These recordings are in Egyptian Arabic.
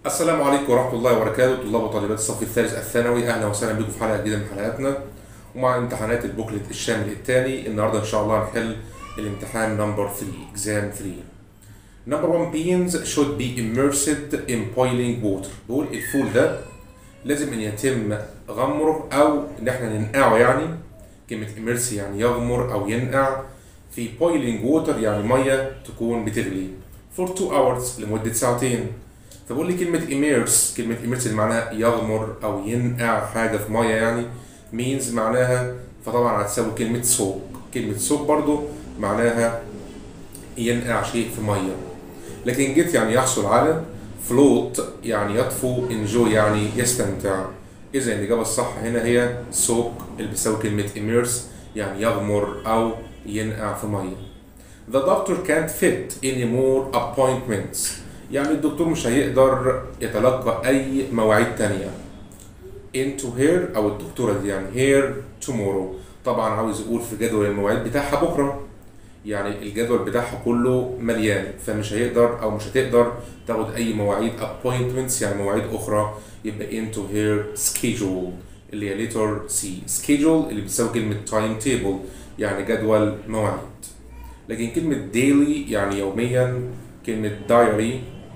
السلام عليكم ورحمة الله وبركاته طلاب وطالبات الصف الثالث الثانوي أهلا وسهلا بكم في حلقة جديدة من حلقاتنا ومع امتحانات البوكلت الشامل الثاني النهاردة إن شاء الله هنحل الامتحان نمبر 3 exam 3 Number 1 beans should be immersed in boiling water بيقول الفول ده لازم ان يتم غمره او ان احنا ننقعه يعني كلمة immerse يعني يغمر او ينقع في boiling water يعني مية تكون بتغلي for 2 hours لمدة ساعتين فبقول لي كلمة immerse كلمة immerse اللي معناها يغمر او ينقع حاجة في مية يعني means معناها فطبعا هتساوي كلمة soak كلمة soak برضو معناها ينقع شيء في مية لكن جيت يعني يحصل على float يعني يطفو enjoy يعني يستمتع إذا الإجابة الصح هنا هي soak اللي بتساوي كلمة immerse يعني يغمر أو ينقع في مية The doctor can't fit any more appointments يعني الدكتور مش هيقدر يتلقى أي مواعيد تانية into here أو الدكتورة دي يعني here tomorrow طبعا عاوز يقول في جدول المواعيد بتاعها بكرة يعني الجدول بتاعها كله مليان فمش هيقدر او مش هتقدر تاخد اي مواعيد appointments يعني مواعيد اخرى يبقى into her schedule اللي هي letter C schedule اللي بتساوي كلمة time table يعني جدول مواعيد لكن كلمة daily يعني يوميا كلمة diary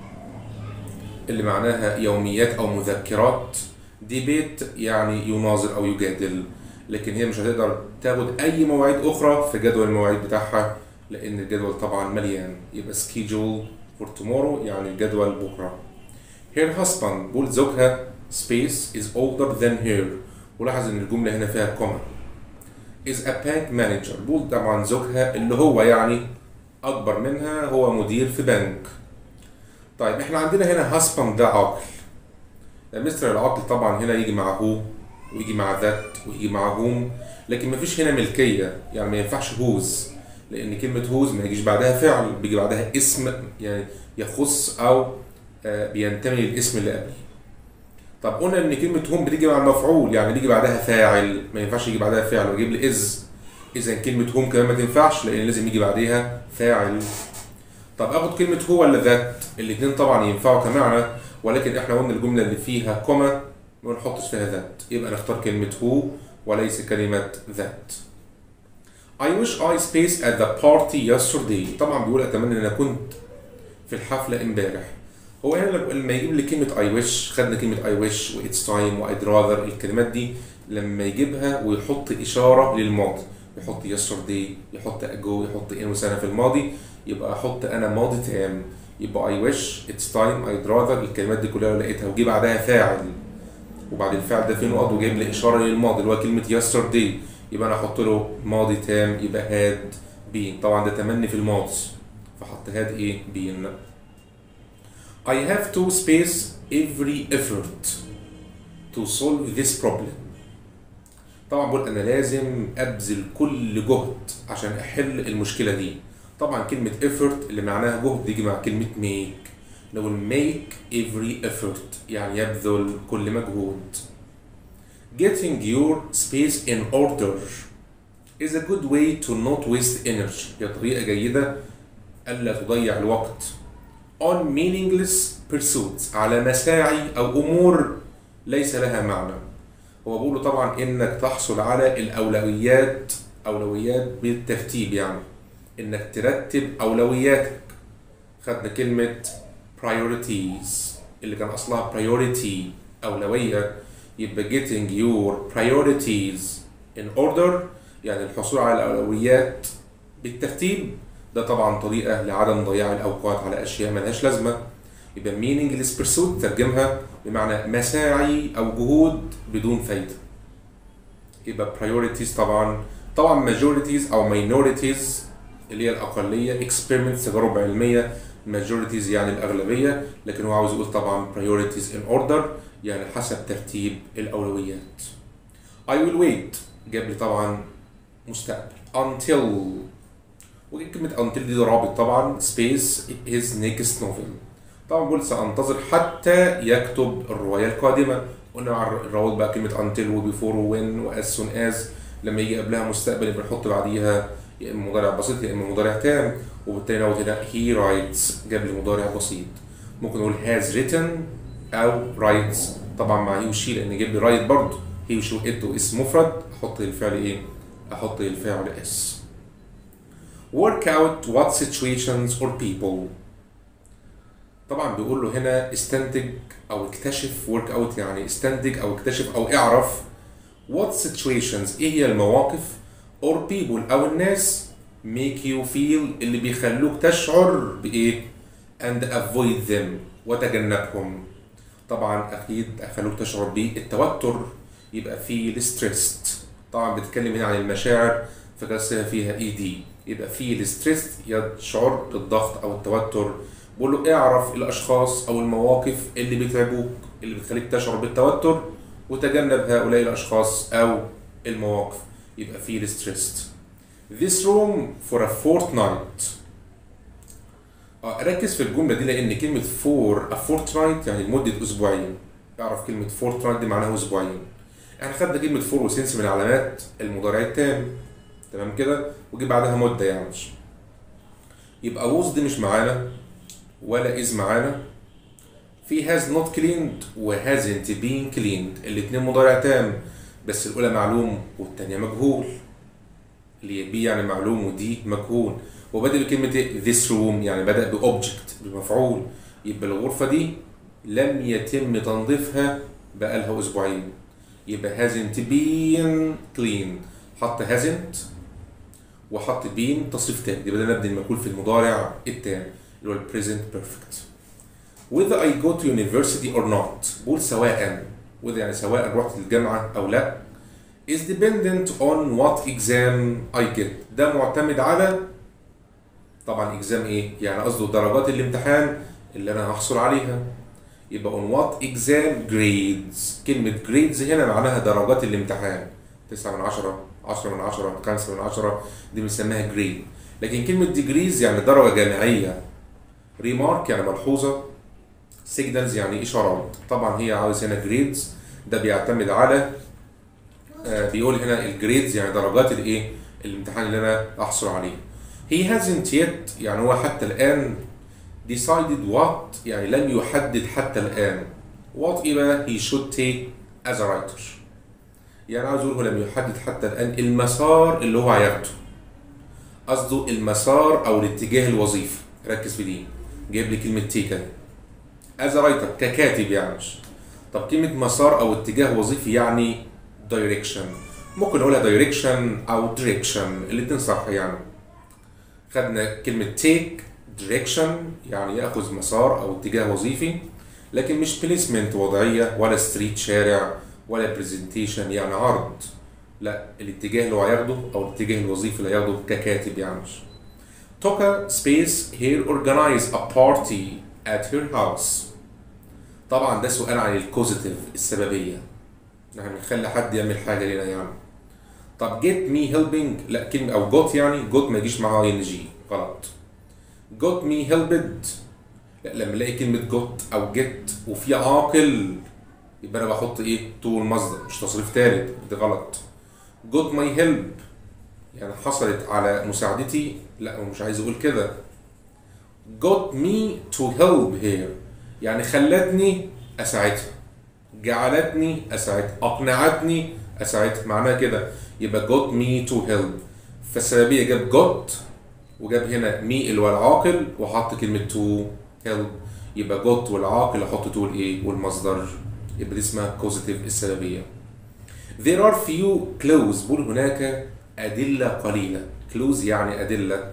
اللي معناها يوميات او مذكرات debate يعني يناظر او يجادل لكن هي مش هتقدر تاخد اي مواعيد اخرى في جدول المواعيد بتاعها لان الجدول طبعا مليان يبقى schedule for tomorrow يعني الجدول بكره her husband بقول زوجها space is older than her ولاحظ ان الجمله هنا فيها كوما is a bank manager بقول طبعا زوجها اللي هو يعني اكبر منها هو مدير في بنك طيب احنا عندنا هنا husband ده عاقل مستر العاقل طبعا هنا يجي مع هو ويجي مع ذات ويجي مع هوم لكن مفيش هنا ملكيه يعني ما ينفعش هوز لان كلمه هوز ما يجيش بعدها فعل بيجي بعدها اسم يعني يخص او آه، بينتمي للاسم اللي قبله طب قلنا ان كلمه هوم بتيجي مع المفعول يعني بيجي بعدها فاعل ما ينفعش يجي بعدها فاعل ويجيب لي از اذا كلمه هوم كمان ما تنفعش لان لازم يجي بعدها فاعل طب اخد كلمه هو ولا ذات الاثنين طبعا ينفعوا كمعنى ولكن احنا قلنا الجمله اللي فيها كوما ما نحطش فيها ذات يبقى نختار كلمة هو وليس كلمة ذات I wish I space at the party yesterday طبعا بيقول أتمنى إن أنا كنت في الحفلة امبارح هو هنا لما يجيب لي كلمة I wish خدنا كلمة I wish و it's time و I'd rather الكلمات دي لما يجيبها ويحط إشارة للماضي يحط yesterday يحط ago يحط إن وسنة في الماضي يبقى أحط أنا ماضي تام يبقى I wish it's time I'd rather الكلمات دي كلها لو لقيتها وجي بعدها فاعل وبعد الفعل ده في نقط وجايب لي اشاره للماضي اللي هو كلمه yesterday يبقى انا احط له ماضي تام يبقى had been طبعا ده تمني في الماضي فحط had ايه been I have to space every effort to solve this problem طبعا بقول انا لازم ابذل كل جهد عشان احل المشكله دي طبعا كلمه effort اللي معناها جهد يجي مع كلمه make نقول make every effort يعني يبذل كل مجهود getting your space in order is a good way to not waste energy هي طريقة جيدة ألا تضيع الوقت on meaningless pursuits على مساعي أو أمور ليس لها معنى هو بيقول طبعا إنك تحصل على الأولويات أولويات بالترتيب يعني إنك ترتب أولوياتك خدنا كلمة priorities اللي كان اصلها priority اولويه يبقى getting your priorities in order يعني الحصول على الاولويات بالترتيب ده طبعا طريقه لعدم ضياع الاوقات على اشياء ملهاش لازمه يبقى meaningless pursuit ترجمها بمعنى مساعي او جهود بدون فايده يبقى priorities طبعا طبعا majorities او minorities اللي هي الاقليه experiments تجارب علميه majorities يعني الأغلبية لكن هو عاوز يقول طبعا priorities in order يعني حسب ترتيب الأولويات I will wait جاب لي طبعا مستقبل until وكلمة until دي رابط طبعا space his next novel طبعا بقول سأنتظر حتى يكتب الرواية القادمة قلنا مع الروابط بقى كلمة until و before و when و as soon as لما يجي قبلها مستقبل يبقى نحط بعديها يا اما مضارع بسيط يا اما مضارع تام وبالتالي نقول هنا he writes جاب لي مضارع بسيط ممكن نقول has written او writes طبعا مع هي وشي لان جيب لي write برضه هي وشي وات واسم مفرد احط الفعل ايه احط الفعل اس work out what situations or people طبعا بيقول له هنا استنتج او اكتشف work out يعني استنتج او اكتشف او اعرف what situations ايه هي المواقف or people او الناس make you feel اللي بيخلوك تشعر بايه and avoid them وتجنبهم طبعا اكيد خلوك تشعر بالتوتر يبقى feel stressed طبعا بتتكلم هنا عن المشاعر فكسرها فيها اي دي يبقى feel stressed يشعر بالضغط او التوتر بقول له اعرف الاشخاص او المواقف اللي بيتعبوك اللي بتخليك تشعر بالتوتر وتجنب هؤلاء الاشخاص او المواقف يبقى feel stressed this room for a fortnight ركز في الجمله دي لان كلمه for a fortnight يعني لمده اسبوعين اعرف كلمه fortnight دي معناها اسبوعين احنا خدنا كلمه for وسنس من علامات المضارع التام تمام كده وجي بعدها مده يعني يبقى was دي مش معانا ولا is معانا في has not cleaned و hasn't been cleaned الاتنين مضارع تام بس الاولى معلوم والتانية مجهول اللي بي يعني معلوم ودي مجهول وبدأ بكلمة this room يعني بدأ بأوبجكت بمفعول يبقى الغرفة دي لم يتم تنظيفها بقالها أسبوعين يبقى hasn't been cleaned حط hasn't وحط been تصريف تاني يبقى ده نبني المجهول في المضارع التام اللي هو البريزنت بيرفكت whether I go to university or not بقول سواء whether يعني سواء رحت الجامعة أو لا is dependent on what exam I get ده معتمد على طبعا exam ايه؟ يعني قصده درجات الامتحان اللي انا هحصل عليها يبقى on what exam grades كلمة grades هنا معناها درجات الامتحان 9 من 10 10 من 10 5 من 10 دي بنسميها grade لكن كلمة degrees يعني درجة جامعية remark يعني ملحوظة signals يعني إشارات طبعا هي عاوز هنا grades ده بيعتمد على آه بيقول هنا الجريدز يعني درجات الايه الامتحان اللي انا احصل عليه he hasn't yet يعني هو حتى الان decided what يعني لم يحدد حتى الان what ايه بقى he should take as a writer يعني عاوز اقول هو لم يحدد حتى الان المسار اللي هو هياخده قصده المسار او الاتجاه الوظيفي ركز في دي جايب لي كلمه take as a writer ككاتب يعني طب كلمه مسار او اتجاه وظيفي يعني direction ممكن نقولها direction او direction الاتنين صح يعني خدنا كلمة take direction يعني ياخذ مسار او اتجاه وظيفي لكن مش placement وضعية ولا street شارع ولا presentation يعني عرض لا الاتجاه اللي هو هياخده او الاتجاه الوظيفي اللي هياخده ككاتب يعني توكا space here organize a party at her house طبعا ده سؤال عن الكوزيتيف السببيه يعني نخلي حد يعمل حاجه لنا يعني طب get me helping لا كلمه او got يعني got ما يجيش معاها ان جي غلط got me helped لا لما الاقي كلمه got او get وفي عاقل يبقى انا بحط ايه تو المصدر مش تصريف ثالث ده غلط got my help يعني حصلت على مساعدتي لا هو مش عايز اقول كده got me to help here يعني خلتني اساعدها جعلتني اساعدها اقنعتني اساعدها معناها كده يبقى got me to help فالسببيه جاب got وجاب هنا me اللي هو العاقل وحط كلمه to help يبقى got والعاقل احط to الايه والمصدر يبقى دي اسمها causative السببيه there are few clues بقول هناك ادله قليله clues يعني ادله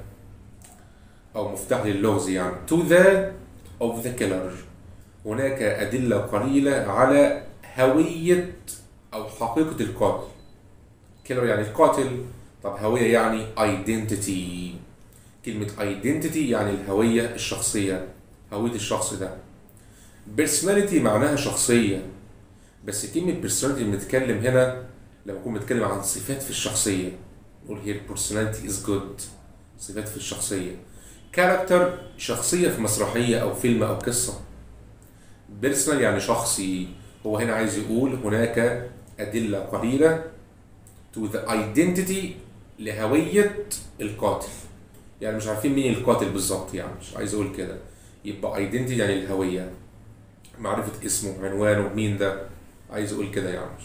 او مفتاح للغز يعني to the of the killer هناك أدلة قليلة على هوية أو حقيقة القاتل كيلر يعني القاتل طب هوية يعني identity كلمة identity يعني الهوية الشخصية هوية الشخص ده personality معناها شخصية بس كلمة personality بنتكلم هنا لما نكون بنتكلم عن صفات في الشخصية نقول here personality is good صفات في الشخصية character شخصية في مسرحية أو فيلم أو قصة بيرسونال يعني شخصي هو هنا عايز يقول هناك أدلة قليلة to the identity لهوية القاتل يعني مش عارفين مين القاتل بالظبط يعني مش عايز أقول كده يبقى identity يعني الهوية معرفة اسمه عنوانه مين ده عايز اقول كده يعني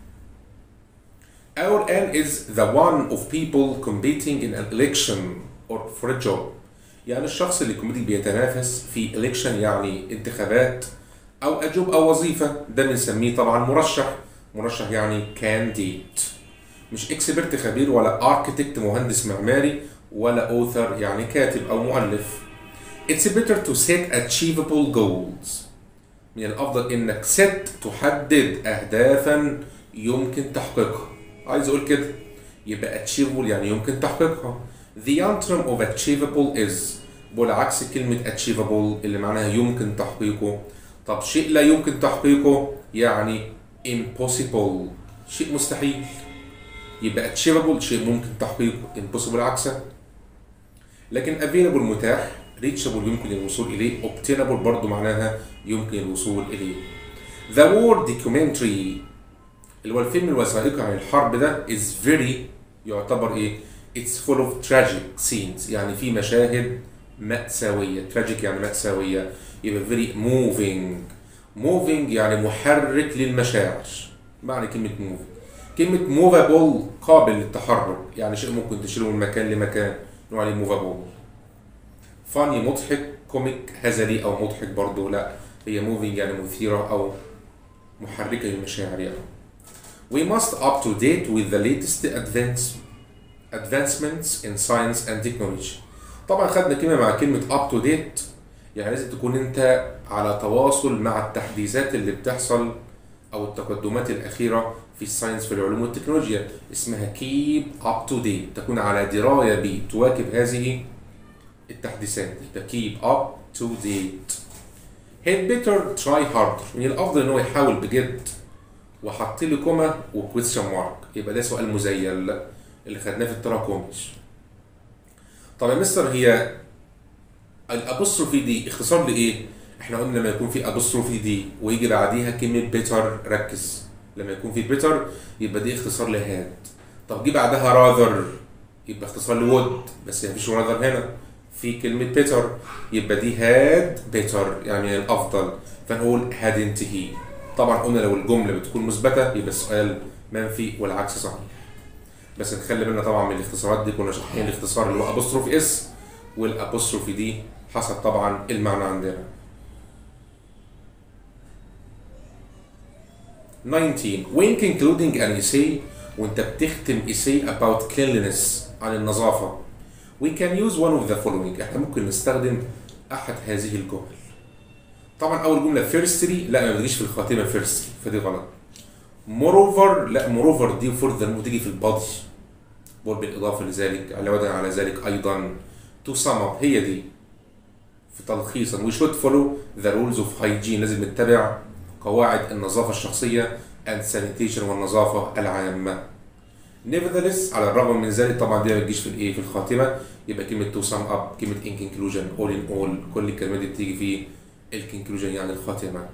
Our N is the one of people competing in an election or for a job يعني الشخص اللي كوميدي بيتنافس في election يعني انتخابات او اجوب او وظيفة ده بنسميه طبعا مرشح مرشح يعني candidate مش اكسبرت خبير ولا اركتكت مهندس معماري ولا اوثر يعني كاتب او مؤلف It's better to set achievable goals من الافضل انك set تحدد اهدافا يمكن تحقيقها عايز اقول كده يبقى achievable يعني يمكن تحقيقها The antonym of achievable is بالعكس كلمة achievable اللي معناها يمكن تحقيقه طب شيء لا يمكن تحقيقه يعني impossible شيء مستحيل يبقى achievable شيء ممكن تحقيقه impossible عكسه لكن available متاح reachable يمكن الوصول إليه obtainable برضو معناها يمكن الوصول إليه The war documentary اللي هو الفيلم الوثائقي عن الحرب ده is very يعتبر إيه it's full of tragic scenes يعني في مشاهد مأساوية tragic يعني مأساوية يبقى very moving moving يعني محرك للمشاعر معنى كلمة moving كلمة movable قابل للتحرك يعني شيء ممكن تشيله من مكان لمكان نوع عليه movable فاني مضحك كوميك هزلي او مضحك برضه لا هي موفينج يعني مثيرة او محركة للمشاعر يعني We must up to date with the latest advance advancements in science and technology طبعا خدنا كلمة مع كلمة up to date يعني لازم تكون انت على تواصل مع التحديثات اللي بتحصل او التقدمات الاخيرة في الساينس في العلوم والتكنولوجيا اسمها keep up to date تكون على دراية ب تواكب هذه التحديثات يبقى keep up to date he'd better try harder من الافضل ان هو يحاول بجد وحط لي كوما وكويستشن مارك يبقى ده سؤال مزيل اللي خدناه في التراكمش طب يا مستر هي الابوستروفي دي اختصار لايه؟ احنا قلنا لما يكون في ابوستروفي دي ويجي بعديها كلمه بيتر ركز لما يكون في بيتر يبقى دي اختصار لهاد طب جه بعدها راذر يبقى اختصار لود بس مفيش راذر هنا في كلمة بيتر يبقى دي هاد بيتر يعني الأفضل فنقول هادنت هي طبعا قلنا لو الجملة بتكون مثبتة يبقى السؤال منفي والعكس صحيح بس نخلي بالنا طبعا من الاختصارات دي كنا شارحين الاختصار اللي هو ابوستروف اس والابوستروفي دي حسب طبعا المعنى عندنا 19 when concluding an essay وانت بتختم essay about cleanliness عن النظافة we can use one of the following احنا ممكن نستخدم احد هذه الجمل طبعا اول جمله firstly لا ما بتجيش في الخاتمه firstly فدي غلط moreover لا moreover دي further بتيجي في البادي بقول بالاضافه لذلك علاوه على ذلك ايضا to sum up هي دي في تلخيصا we should follow the rules of hygiene لازم نتبع قواعد النظافه الشخصيه and sanitation والنظافه العامه nevertheless على الرغم من ذلك طبعا دي ما بتجيش في الايه في الخاتمه يبقى كلمه to sum up كلمه in conclusion all in all كل الكلمات دي بتيجي في الكونكلوجن يعني الخاتمه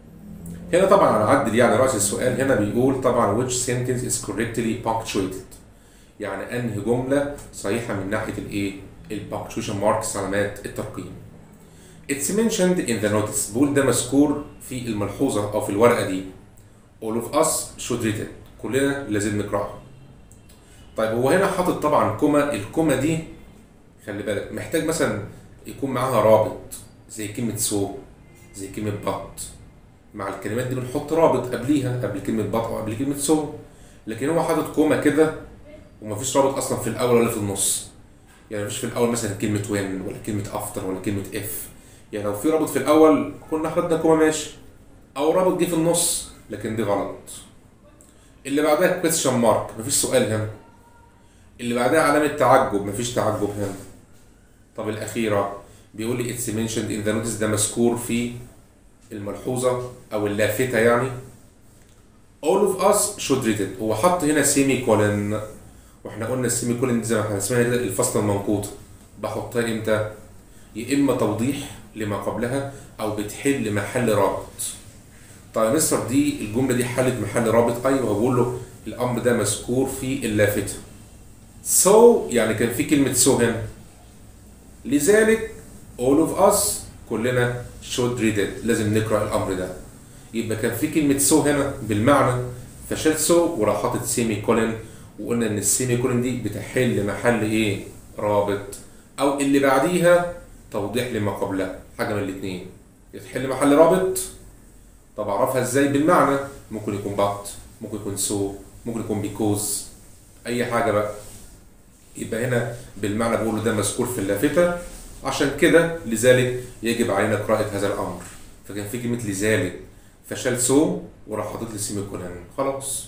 هنا طبعا هنعدل يعني راس السؤال هنا بيقول طبعا which sentence is correctly punctuated يعني انهي جمله صحيحه من ناحيه الايه البانكتويشن ماركس علامات الترقيم It's mentioned in the notice بقول ده مذكور في الملحوظه او في الورقه دي all of us should read it كلنا لازم نقراها طيب هو هنا حاطط طبعا كوما الكوما دي خلي بالك محتاج مثلا يكون معاها رابط زي كلمة سو زي كلمة بط مع الكلمات دي بنحط رابط قبليها قبل كلمة بط أو قبل كلمة سو لكن هو حاطط كوما كده ومفيش رابط أصلا في الأول ولا في النص يعني مفيش في الأول مثلا كلمة وين ولا كلمة أفتر ولا كلمة إف يعني لو في رابط في الأول كنا خدنا كوما ماشي أو رابط جه في النص لكن دي غلط اللي بعدها كويستشن مارك مفيش سؤال هنا اللي بعدها علامة تعجب مفيش تعجب هنا طب الأخيرة بيقول لي اتس منشند ان ذا نوتس ده مذكور في الملحوظة أو اللافتة يعني all of us should read it هو حط هنا سيمي كولن واحنا قلنا السيمي كولن دي زي ما احنا اسمها كده الفصل المنقوط بحطها امتى؟ يا اما توضيح لما قبلها او بتحل محل رابط طيب يا مستر دي الجمله دي حلت محل رابط ايوه بقول له الامر ده مذكور في اللافته so يعني كان في كلمه so هنا لذلك all of us كلنا should read it لازم نقرا الامر ده يبقى كان في كلمه سو هنا بالمعنى فشلت سو وراح حاطط سيمي كولن وقلنا ان السيمي كولن دي بتحل محل ايه رابط او اللي بعديها توضيح لما قبلها حاجه من الاثنين تحل محل رابط طب اعرفها ازاي بالمعنى ممكن يكون but ممكن يكون so ممكن يكون because اي حاجه بقى يبقى هنا بالمعنى بقوله ده مذكور في اللافته عشان كده لذلك يجب علينا قراءه هذا الامر فكان في كلمه لذلك فشال سو وراح حاطط لي سيمي كولن خلاص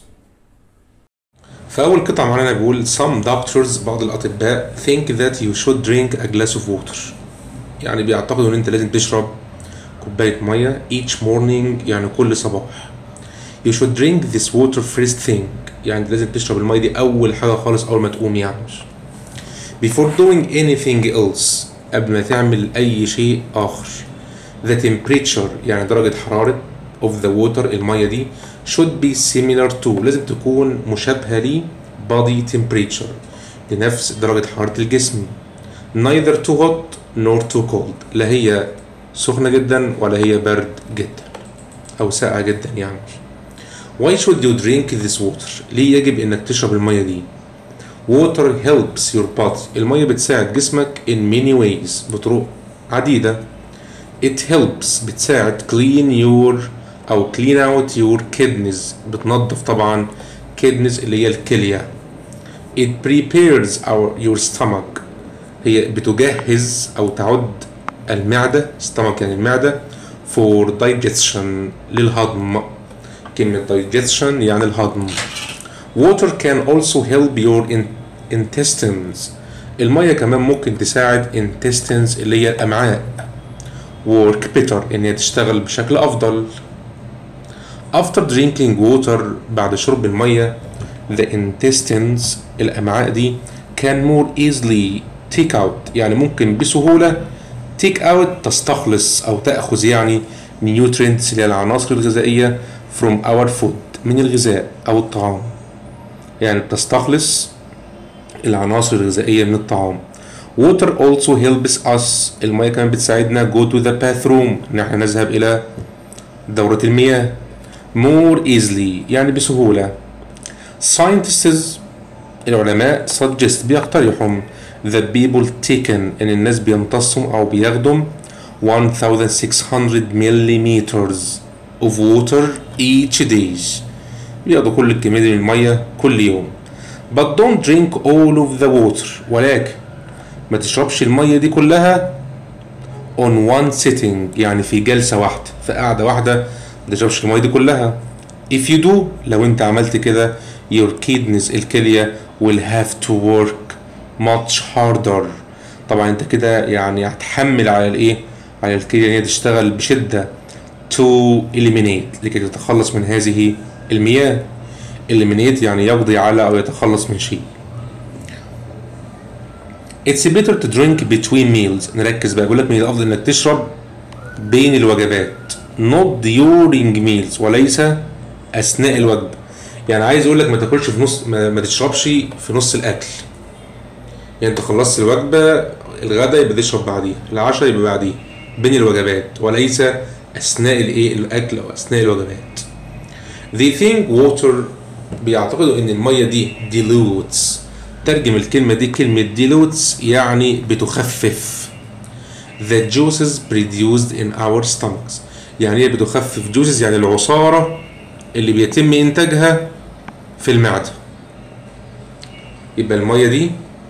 فأول قطعة معانا بيقول some doctors بعض الأطباء think that you should drink a glass of water يعني بيعتقدوا إن أنت لازم تشرب كوباية مية each morning يعني كل صباح you should drink this water first thing يعني لازم تشرب المية دي أول حاجة خالص أول ما تقوم يعني before doing anything else قبل ما تعمل أي شيء آخر the temperature يعني درجة حرارة of the water المية دي should be similar to لازم تكون مشابهة ل body temperature لنفس درجة حرارة الجسم neither too hot nor too cold لا هي سخنة جدا ولا هي برد جدا أو ساقعة جدا يعني why should you drink this water ليه يجب انك تشرب المية دي water helps your body المية بتساعد جسمك in many ways بطرق عديدة it helps بتساعد clean your او clean out your kidneys بتنظف طبعا kidneys اللي هي الكلية it prepares our your stomach هي بتجهز او تعد المعدة stomach يعني المعدة for digestion للهضم كلمة digestion يعني الهضم water can also help your in- intestines المية كمان ممكن تساعد intestines اللي هي الأمعاء work better إن هي تشتغل بشكل أفضل after drinking water بعد شرب المية the intestines الأمعاء دي can more easily take out يعني ممكن بسهولة take out تستخلص أو تأخذ يعني nutrients اللي هي العناصر الغذائية from our food من الغذاء أو الطعام يعني بتستخلص العناصر الغذائية من الطعام water also helps us المية كمان بتساعدنا go to the bathroom نحن نذهب إلى دورة المياه more easily يعني بسهولة scientists العلماء suggest بيقترحوا that people taken ان الناس بيمتصوا او بياخدوا 1600 millimeters of water each day بياخدوا كل الكمية دي من المية كل يوم but don't drink all of the water ولكن ما تشربش المية دي كلها on one sitting يعني في جلسة واحدة في قعدة واحدة ما تشربش المية دي كلها if you do لو انت عملت كده your kidneys الكلية will have to work much harder طبعا انت كده يعني هتحمل على الايه على الكلية ان هي تشتغل بشدة to eliminate لكي تتخلص من هذه المياه eliminate يعني يقضي على او يتخلص من شيء It's better to drink between meals نركز بقى بقول لك من الافضل انك تشرب بين الوجبات not during meals وليس اثناء الوجبه يعني عايز اقول لك ما تاكلش في نص ما, ما تشربش في نص الاكل يعني انت خلصت الوجبه الغداء يبقى تشرب بعديها العشاء يبقى بعديها بين الوجبات وليس اثناء الايه الاكل او اثناء الوجبات they think water بيعتقدوا ان الميه دي dilutes ترجم الكلمه دي كلمه dilutes يعني بتخفف the juices produced in our stomachs يعني ايه بتخفف juices يعني العصاره اللي بيتم انتاجها في المعده يبقى الميه دي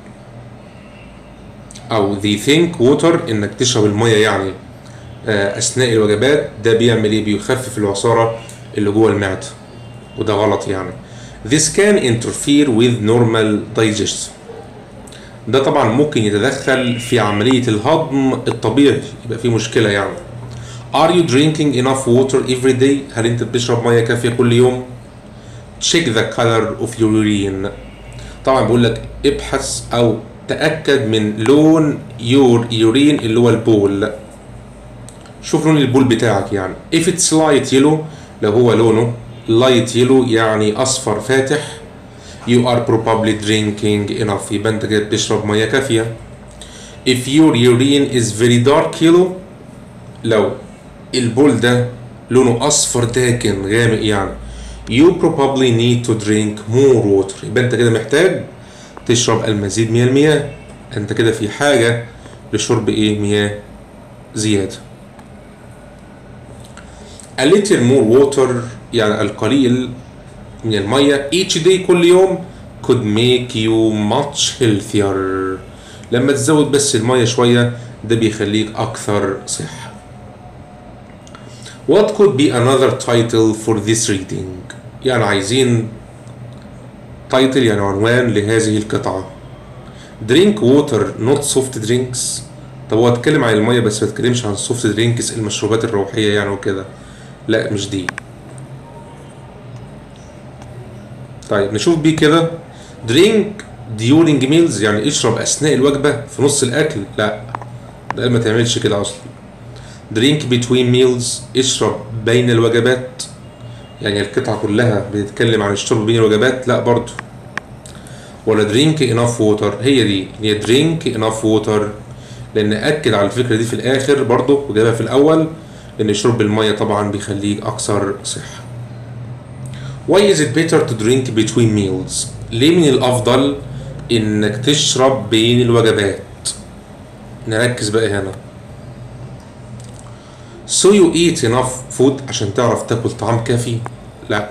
او they think water انك تشرب الميه يعني آه، اثناء الوجبات ده بيعمل ايه بيخفف العصاره اللي جوه المعده وده غلط يعني this can interfere with normal digestion ده طبعا ممكن يتدخل في عملية الهضم الطبيعي يبقى في مشكلة يعني Are you drinking enough water every day؟ هل انت بتشرب مياه كافية كل يوم؟ Check the color of your urine طبعا بيقول لك ابحث او تأكد من لون your urine اللي هو البول شوف لون البول بتاعك يعني if it's light yellow لو هو لونه light yellow يعني اصفر فاتح you are probably drinking enough يبقى انت كده بتشرب ميه كافيه if your urine is very dark yellow لو البول ده لونه اصفر داكن غامق يعني you probably need to drink more water يبقى انت كده محتاج تشرب المزيد من المياه انت كده في حاجة لشرب ايه مياه زيادة a little more water يعني القليل من المية each day كل يوم could make you much healthier لما تزود بس المية شوية ده بيخليك أكثر صحة What could be another title for this reading يعني عايزين title يعني عنوان لهذه القطعة drink water not soft drinks طب هو اتكلم عن المية بس ما اتكلمش عن soft drinks المشروبات الروحية يعني وكده لا مش دي طيب نشوف بيه كده drink during meals يعني اشرب اثناء الوجبه في نص الاكل لا ده ما تعملش كده اصلا drink between meals اشرب بين الوجبات يعني القطعه كلها بتتكلم عن الشرب بين الوجبات لا برضو ولا drink enough water هي دي هي drink enough water لان اكد على الفكره دي في الاخر برضو وجابها في الاول لان شرب الميه طبعا بيخليك اكثر صحه Why is it better to drink between meals؟ ليه من الأفضل إنك تشرب بين الوجبات؟ نركز بقى هنا. So you eat enough food عشان تعرف تاكل طعام كافي؟ لا.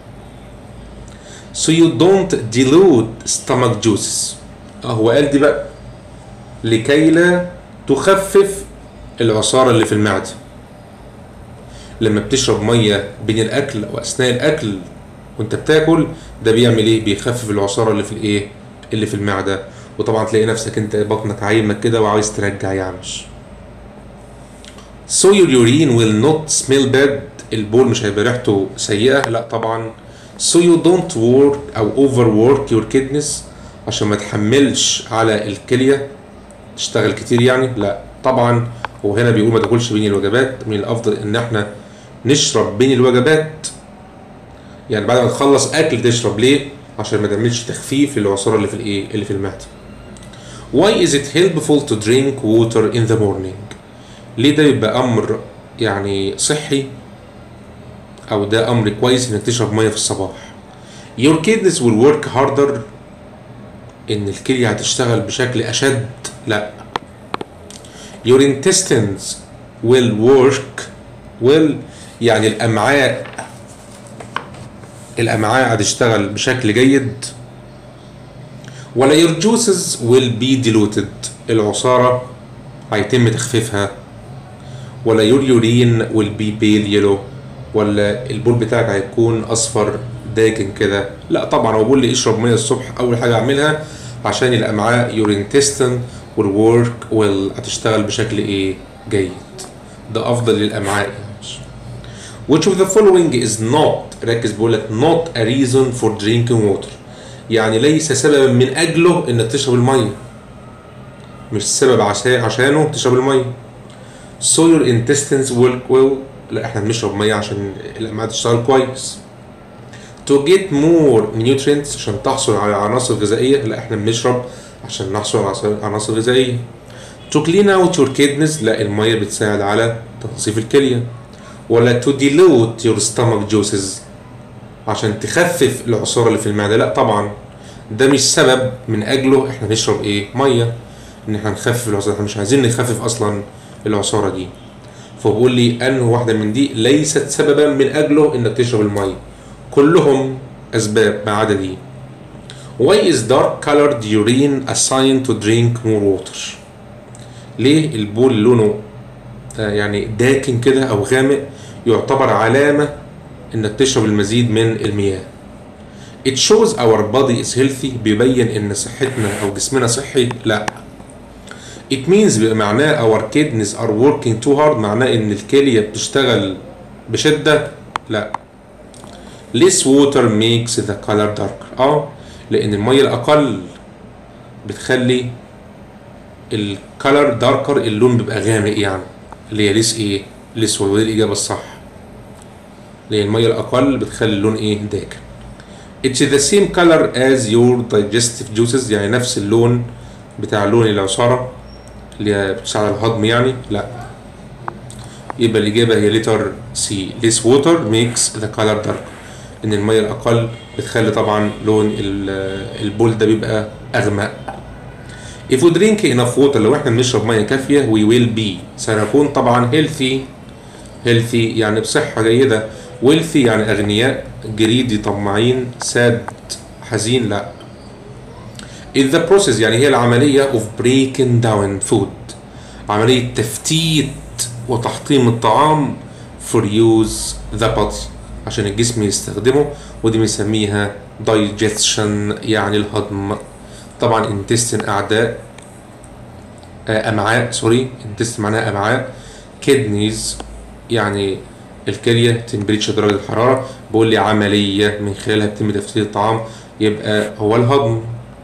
So you don't dilute stomach juices. هو قال دي بقى لكي لا تخفف العصارة اللي في المعدة. لما بتشرب مية بين الأكل أو أثناء الأكل وانت بتاكل ده بيعمل ايه بيخفف العصاره اللي في الايه اللي في المعده وطبعا تلاقي نفسك انت بطنك عايمك كده وعايز ترجع يعمش so your urine will not smell bad البول مش هيبقى ريحته سيئه لا طبعا so you don't work او overwork your kidneys عشان ما تحملش على الكليه تشتغل كتير يعني لا طبعا هو هنا بيقول ما تاكلش بين الوجبات من الافضل ان احنا نشرب بين الوجبات يعني بعد ما تخلص اكل تشرب ليه عشان ما تعملش تخفيف للعصاره اللي في الايه اللي في المعده Why is it helpful to drink water in the morning ليه ده يبقى امر يعني صحي او ده امر كويس انك تشرب ميه في الصباح Your kidneys will work harder ان الكلية هتشتغل بشكل اشد لا Your intestines will work will يعني الامعاء الامعاء هتشتغل بشكل جيد ولا your juices will be diluted العصارة هيتم تخفيفها ولا your urine will be pale yellow ولا البول بتاعك هيكون اصفر داكن كده لا طبعا هو بيقول لي اشرب ميه الصبح اول حاجه اعملها عشان الامعاء your intestine will work will هتشتغل بشكل ايه جيد ده افضل للامعاء يعني. which of the following is not ركز بقول لك not a reason for drinking water يعني ليس سببا من اجله انك تشرب الميه مش سبب عشان عشانه تشرب الميه so your intestines will, will لا احنا بنشرب ميه عشان الامعاء تشتغل كويس to get more nutrients عشان تحصل على عناصر غذائيه لا احنا بنشرب عشان نحصل على عناصر غذائيه to clean out your kidneys لا الميه بتساعد على تنظيف الكليه ولا to dilute your stomach juices عشان تخفف العصارة اللي في المعدة لا طبعا ده مش سبب من اجله احنا نشرب ايه مية ان احنا نخفف العصارة احنا مش عايزين نخفف اصلا العصارة دي فبقول لي انه واحدة من دي ليست سببا من اجله انك تشرب المية كلهم اسباب ما عدا دي Why is dark colored urine a sign to drink more water ليه البول لونه يعني داكن كده او غامق يعتبر علامة انك تشرب المزيد من المياه It shows our body is healthy بيبين ان صحتنا او جسمنا صحي لا It means بمعناه our kidneys are working too hard معناه ان الكلية بتشتغل بشدة لا Less water makes the color darker اه لان المية الاقل بتخلي الكالر داركر اللون بيبقى غامق يعني اللي هي ليس ايه الاسود ودي الاجابه الصح اللي هي الميه الاقل بتخلي اللون ايه داكن It's the same color as your digestive juices يعني نفس اللون بتاع لون العصارة اللي هي بتساعد على الهضم يعني لا يبقى الإجابة هي لتر سي less water makes the color dark إن المية الأقل بتخلي طبعا لون ال- البول ده بيبقى أغمق If we drink enough water لو احنا بنشرب مية كافية we will be سنكون طبعا healthy healthy يعني بصحة جيدة wealthy يعني أغنياء greedy طماعين sad حزين لا is the process يعني هي العملية of breaking down food عملية تفتيت وتحطيم الطعام for use the body عشان الجسم يستخدمه ودي بنسميها digestion يعني الهضم طبعا intestine أعداء آه، أمعاء سوري intestine معناها أمعاء kidneys يعني الكلية temperature درجة الحرارة بقول لي عملية من خلالها بيتم تفتيت الطعام يبقى هو الهضم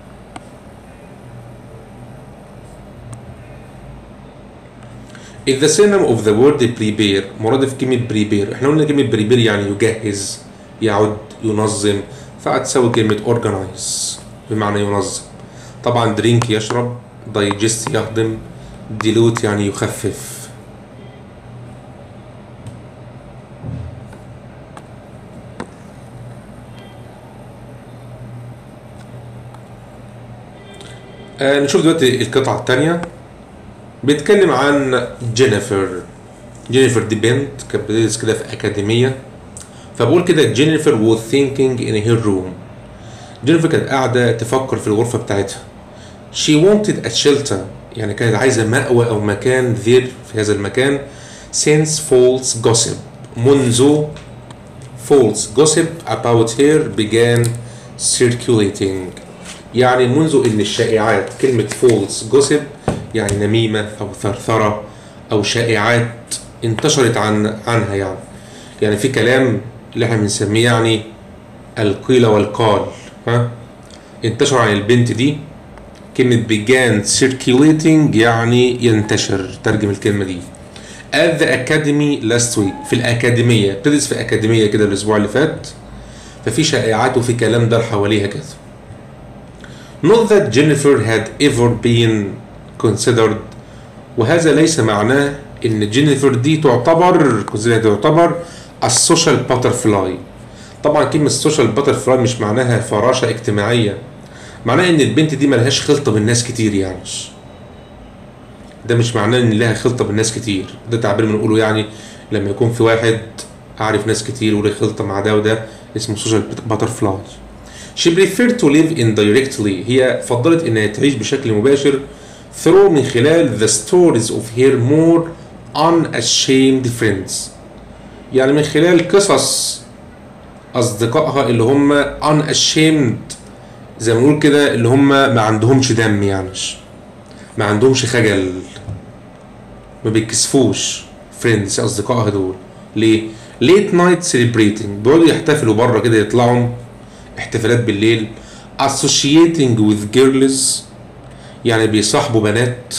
If the synonym of the word prepare مرادف كلمة prepare احنا قلنا كلمة prepare يعني يجهز يعد ينظم فهتساوي كلمة organize بمعنى ينظم طبعا drink يشرب digest يهضم dilute يعني يخفف آه نشوف دلوقتي القطعة التانية بيتكلم عن جينيفر جينيفر دي بنت كانت بتدرس كده في أكاديمية فبقول كده جينيفر was thinking in her room جينيفر كانت قاعدة تفكر في الغرفة بتاعتها she wanted a shelter يعني كانت عايزة مأوى أو مكان there في هذا المكان since false gossip منذ false gossip about her began circulating يعني منذ ان الشائعات كلمة false gossip يعني نميمة او ثرثرة او شائعات انتشرت عن عنها يعني يعني في كلام اللي احنا بنسميه يعني القيل والقال ها انتشر عن البنت دي كلمة began circulating يعني ينتشر ترجم الكلمة دي at the academy last week في الأكاديمية بتدرس في أكاديمية كده الأسبوع اللي فات ففي شائعات وفي كلام دار حواليها كده Not that Jennifer had ever been considered وهذا ليس معناه ان جينيفر دي تعتبر considered تعتبر السوشيال باترفلاي طبعا كلمة سوشيال باترفلاي مش معناها فراشة اجتماعية معناها ان البنت دي ملهاش خلطة بالناس كتير يعني ده مش معناه ان لها خلطة بالناس كتير ده تعبير بنقوله يعني لما يكون في واحد عارف ناس كتير وليه خلطة مع ده وده اسمه سوشيال باترفلاي She preferred to live indirectly هي فضلت انها تعيش بشكل مباشر through من خلال the stories of her more unashamed friends يعني من خلال قصص اصدقائها اللي هم unashamed زي ما نقول كده اللي هم ما عندهمش دم يعني ما عندهمش خجل ما بيتكسفوش friends اصدقائها دول ليه late night celebrating بيقعدوا يحتفلوا بره كده يطلعوا احتفالات بالليل associating with girls يعني بيصاحبوا بنات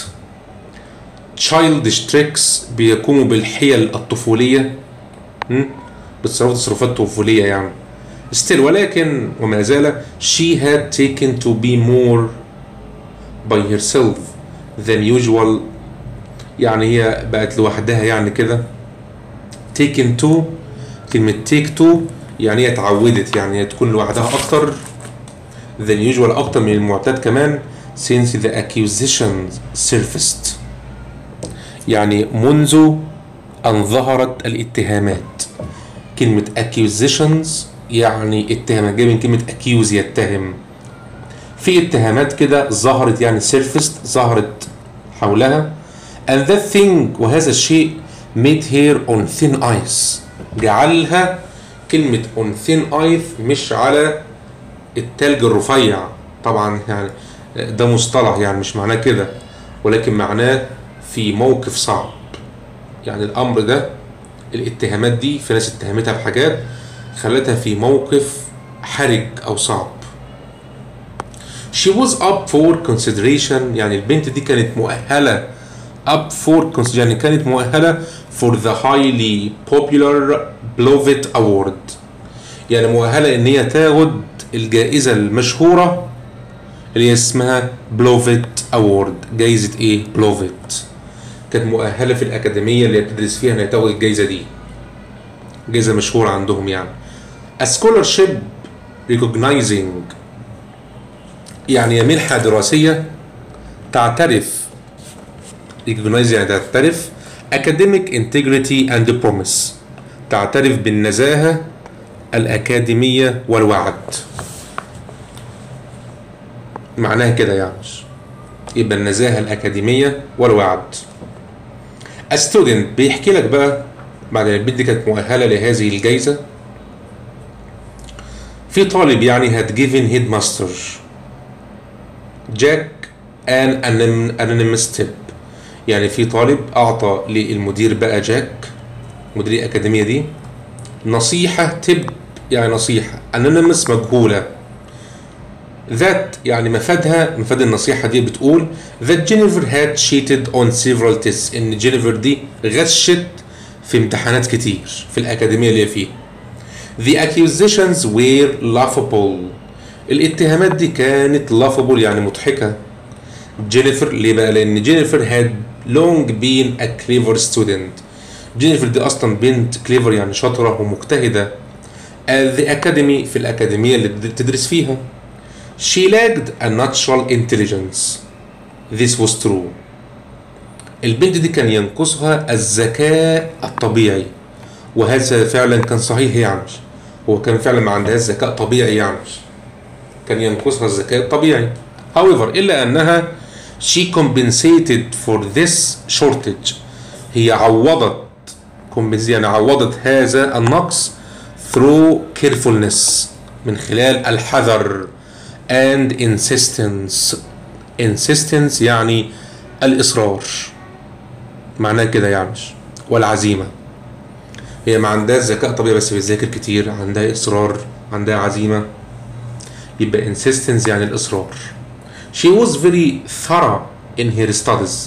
childish tricks بيقوموا بالحيل الطفولية م? بتصرفوا تصرفات طفولية يعني still ولكن وما زال she had taken to be more by herself than usual يعني هي بقت لوحدها يعني كده taken to كلمة take to يعني هي اتعودت يعني هي تكون لوحدها اكتر than usual اكتر من المعتاد كمان since the accusations surfaced يعني منذ ان ظهرت الاتهامات كلمة accusations يعني اتهامات جاي من كلمة accuse يتهم في اتهامات كده ظهرت يعني surfaced ظهرت حولها and that thing وهذا الشيء made her on thin ice جعلها كلمة on thin ice مش على التلج الرفيع طبعا يعني ده مصطلح يعني مش معناه كده ولكن معناه في موقف صعب يعني الأمر ده الاتهامات دي في ناس اتهمتها بحاجات خلتها في موقف حرج أو صعب she was up for consideration يعني البنت دي كانت مؤهلة up for consideration يعني كانت مؤهلة for the highly popular Blovit Award يعني مؤهلة إن هي تاخد الجائزة المشهورة اللي هي اسمها بلوفيت أوورد جايزة إيه؟ بلوفيت كانت مؤهلة في الأكاديمية اللي بتدرس فيها إنها تاخد الجايزة دي جايزة مشهورة عندهم يعني A scholarship recognizing يعني منحة دراسية تعترف recognize يعني تعترف academic integrity and promise تعترف بالنزاهة الأكاديمية والوعد معناها كده يعني يبقى النزاهة الأكاديمية والوعد A student بيحكي لك بقى بعد ما البنت دي كانت مؤهلة لهذه الجايزة في طالب يعني had given headmaster جاك an anonymous tip يعني في طالب أعطى للمدير بقى جاك مدير الأكاديمية دي نصيحة تب يعني نصيحة anonymous مجهولة that يعني مفادها مفاد النصيحة دي بتقول that Jennifer had cheated on several tests إن جينيفر دي غشت في امتحانات كتير في الأكاديمية اللي هي فيها The accusations were laughable الاتهامات دي كانت laughable يعني مضحكة جينيفر ليه بقى لأن جينيفر had long been a clever student جينيفر دي أصلا بنت كليفر يعني شاطرة ومجتهدة at the academy في الأكاديمية اللي بتدرس فيها She lacked a natural intelligence. This was true. البنت دي كان ينقصها الذكاء الطبيعي وهذا فعلا كان صحيح يعني هو كان فعلا ما عندهاش ذكاء طبيعي يعني كان ينقصها الذكاء الطبيعي however إلا أنها she compensated for this shortage هي عوضت compensate يعني عوضت هذا النقص through carefulness من خلال الحذر and insistence insistence يعني الإصرار معناه كده يعني والعزيمة هي ما عندهاش ذكاء طبيعي بس بتذاكر كتير عندها إصرار عندها عزيمة يبقى insistence يعني الإصرار she was very thorough in her studies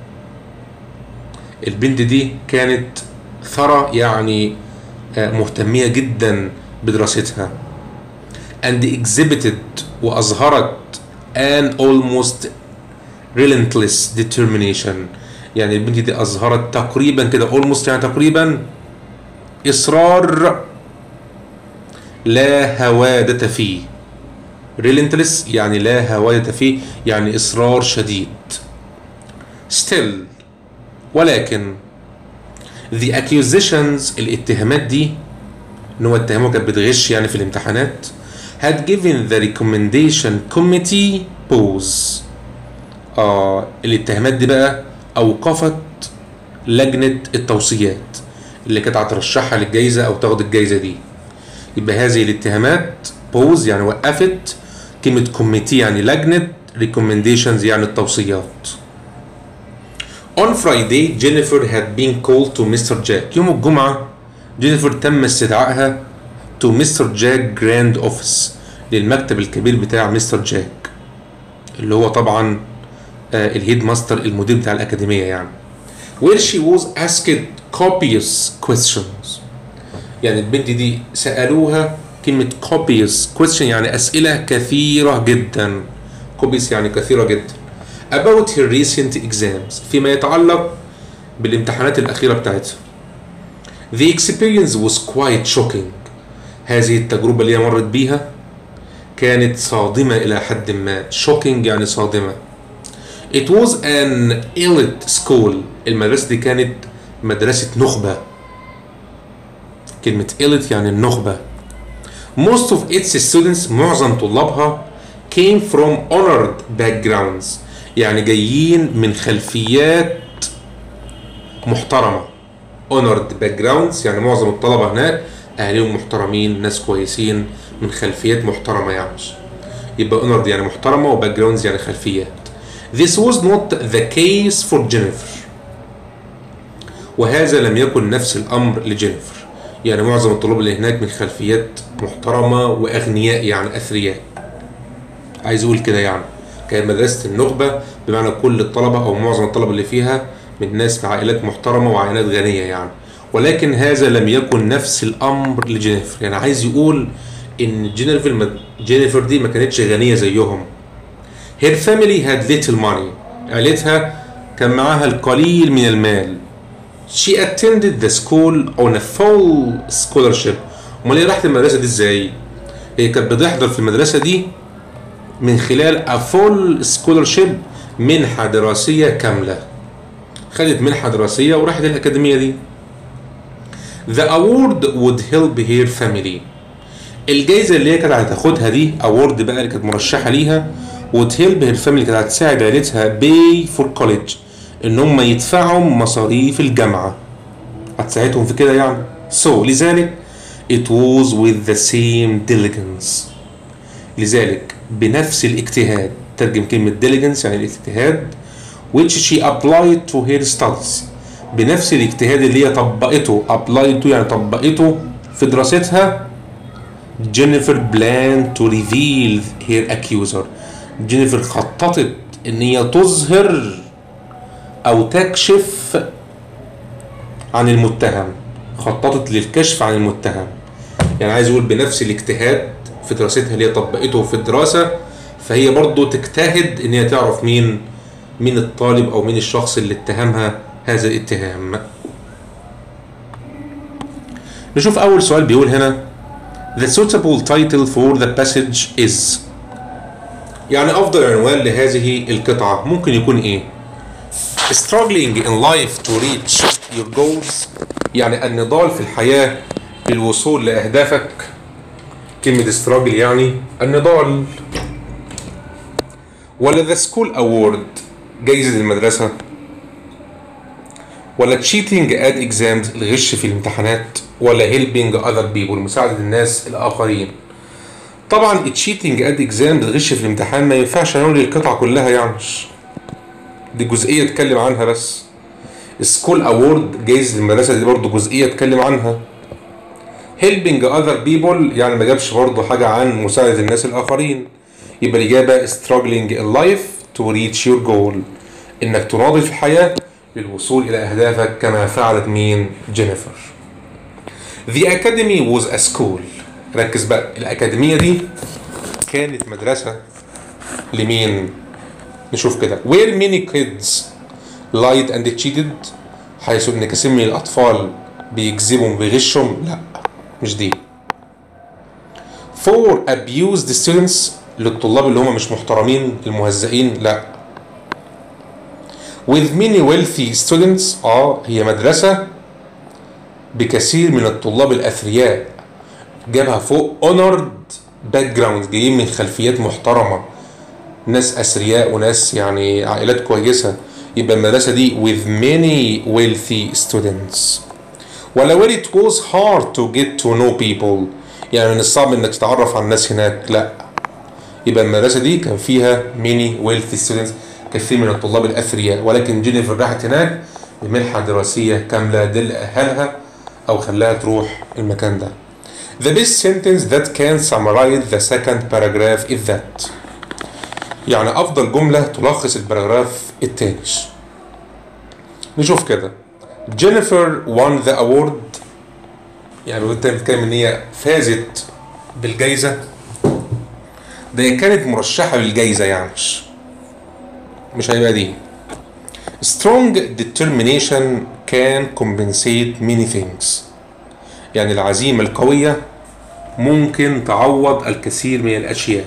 البنت دي كانت ثرى يعني مهتمية جدا بدراستها and exhibited وأظهرت an almost relentless determination يعني البنت دي أظهرت تقريبا كده almost يعني تقريبا إصرار لا هوادة فيه relentless يعني لا هوادة فيه يعني إصرار شديد still ولكن the accusations الاتهامات دي ان هو اتهامه كانت بتغش يعني في الامتحانات had given the recommendation committee pause آه الاتهامات دي بقى أوقفت لجنة التوصيات اللي كانت هترشحها للجايزة أو تاخد الجايزة دي يبقى هذه الاتهامات بوز يعني وقفت كلمة كوميتي يعني لجنة recommendations يعني التوصيات On Friday Jennifer had been called to Mr. Jack يوم الجمعة جينيفر تم استدعائها to Mr. Jack Grand Office للمكتب الكبير بتاع مستر جاك اللي هو طبعا آه الهيد ماستر المدير بتاع الأكاديمية يعني where she was asked copious questions يعني البنت دي سألوها كلمة copious question يعني أسئلة كثيرة جدا copious يعني كثيرة جدا about her recent exams فيما يتعلق بالامتحانات الأخيرة بتاعتها The experience was quite shocking هذه التجربة اللي هي مرت بيها كانت صادمة إلى حد ما shocking يعني صادمة It was an elite school المدرسة دي كانت مدرسة نخبة كلمة elite يعني النخبة Most of its students معظم طلابها came from honored backgrounds يعني جايين من خلفيات محترمة honored backgrounds يعني معظم الطلبة هناك أهلهم محترمين ناس كويسين من خلفيات محترمة يعني يبقى honored يعني محترمة و backgrounds يعني خلفيات This was not the case for Jennifer وهذا لم يكن نفس الأمر لجينيفر يعني معظم الطلاب اللي هناك من خلفيات محترمة وأغنياء يعني أثرياء عايز أقول كده يعني كان مدرسة النخبة بمعنى كل الطلبة أو معظم الطلبة اللي فيها من ناس في عائلات محترمة وعائلات غنية يعني ولكن هذا لم يكن نفس الأمر لجينيفر يعني عايز يقول إن جينيفر جينيفر دي ما كانتش غنية زيهم Her family had little money عائلتها كان معاها القليل من المال she attended the school on a full scholarship امال هي راحت المدرسه دي ازاي هي كانت بتحضر في المدرسه دي من خلال a full scholarship منحه دراسيه كامله خدت منحه دراسيه وراحت الاكاديميه دي The award would help her family الجايزة اللي هي كانت هتاخدها دي award بقى اللي كانت مرشحة ليها would help her family كانت هتساعد عيلتها pay for college ان هم يدفعوا مصاريف الجامعة هتساعدهم في كده يعني so لذلك it was with the same diligence لذلك بنفس الاجتهاد ترجم كلمة diligence يعني الاجتهاد which she applied to her studies بنفس الاجتهاد اللي هي طبقته applied to يعني طبقته في دراستها جينيفر بلان to reveal her accuser جينيفر خططت ان هي تظهر او تكشف عن المتهم خططت للكشف عن المتهم يعني عايز يقول بنفس الاجتهاد في دراستها اللي هي طبقته في الدراسة فهي برضو تجتهد ان هي تعرف مين مين الطالب او مين الشخص اللي اتهمها هذا الاتهام نشوف اول سؤال بيقول هنا The suitable title for the passage is يعني افضل عنوان لهذه القطعة ممكن يكون ايه Struggling in life to reach your goals يعني النضال في الحياة للوصول لأهدافك كلمة struggle يعني النضال ولا the school award جايزة المدرسة ولا cheating at exams الغش في الامتحانات ولا helping other people مساعدة الناس الآخرين طبعا cheating at exams الغش في الامتحان ما ينفعش نقول القطعة كلها يعني دي جزئية اتكلم عنها بس سكول اوورد جايزة المدرسة دي برضه جزئية اتكلم عنها helping other people يعني ما جابش برضه حاجة عن مساعدة الناس الآخرين يبقى الإجابة struggling in life to reach your goal إنك تناضل في الحياة للوصول إلى أهدافك كما فعلت مين جينيفر The Academy was a school ركز بقى الأكاديمية دي كانت مدرسة لمين نشوف كده where many kids lied and cheated حيث ان كثير من الاطفال بيكذبوا بيغشهم لا مش دي for abused students للطلاب اللي هم مش محترمين المهزئين لا with many wealthy students اه هي مدرسة بكثير من الطلاب الأثرياء جابها فوق honored background جايين من خلفيات محترمة ناس أثرياء وناس يعني عائلات كويسة يبقى المدرسة دي with many wealthy students ولا where it was hard to get to know people يعني من الصعب انك تتعرف على الناس هناك لا يبقى المدرسة دي كان فيها many wealthy students كثير من الطلاب الأثرياء ولكن جينيفر راحت هناك بمنحة دراسية كاملة ده اللي أهلها أو خلاها تروح المكان ده The best sentence that can summarize the second paragraph is that يعني أفضل جملة تلخص البراجراف التاني نشوف كده جينيفر won the award يعني وانت بتتكلم ان هي فازت بالجايزة ده هي كانت مرشحة للجايزة يعني مش مش هيبقى دي strong determination can compensate many things يعني العزيمة القوية ممكن تعوض الكثير من الأشياء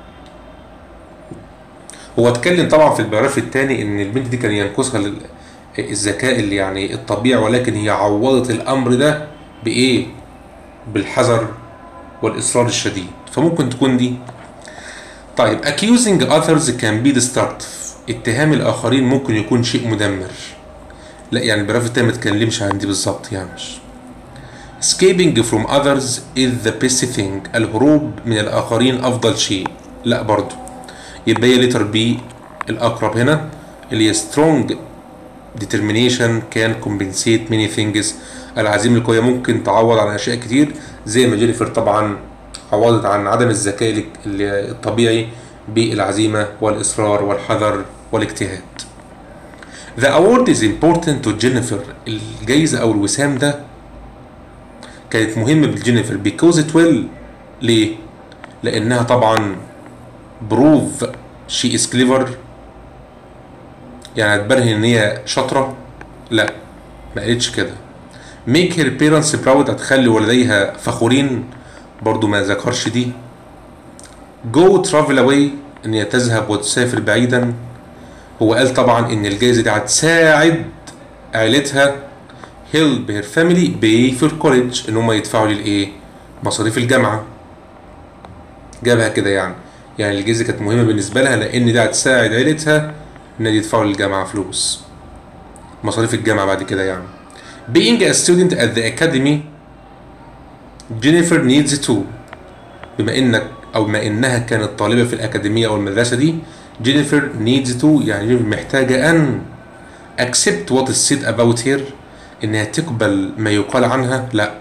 هو اتكلم طبعا في البراف الثاني ان البنت دي كان ينقصها لل- الذكاء اللي يعني الطبيعي ولكن هي عوضت الامر ده بايه بالحذر والاصرار الشديد فممكن تكون دي طيب accusing others can be destructive اتهام الاخرين ممكن يكون شيء مدمر لا يعني البراف التاني ما اتكلمش عن دي بالظبط يعني مش escaping from others is the best thing الهروب من الآخرين أفضل شيء لا برضو يبقى هي لتر بي الأقرب هنا اللي هي strong determination can compensate many things العزيمة القوية ممكن تعوض عن أشياء كتير زي ما جينيفر طبعا عوضت عن عدم الذكاء ال- ال- الطبيعي بالعزيمة والإصرار والحذر والاجتهاد The award is important to Jennifer الجايزة أو الوسام ده كانت مهمة بالجينيفر because it will ليه؟ لأنها طبعا بروف she is clever يعني هتبرهن ان هي شاطره لا ما قالتش كده make her parents proud هتخلي والديها فخورين برضو ما ذكرش دي go travel away ان هي تذهب وتسافر بعيدا هو قال طبعا ان الجائزه دي هتساعد عيلتها help her family pay for college ان هم يدفعوا للايه مصاريف الجامعه جابها كده يعني يعني الجائزه كانت مهمه بالنسبه لها لان دي هتساعد عيلتها ان يدفعوا للجامعه فلوس مصاريف الجامعه بعد كده يعني being a student at the academy Jennifer needs to بما انك او بما انها كانت طالبه في الاكاديميه او المدرسه دي جينيفر needs to يعني جينيفر محتاجه ان accept what is said about her انها تقبل ما يقال عنها لا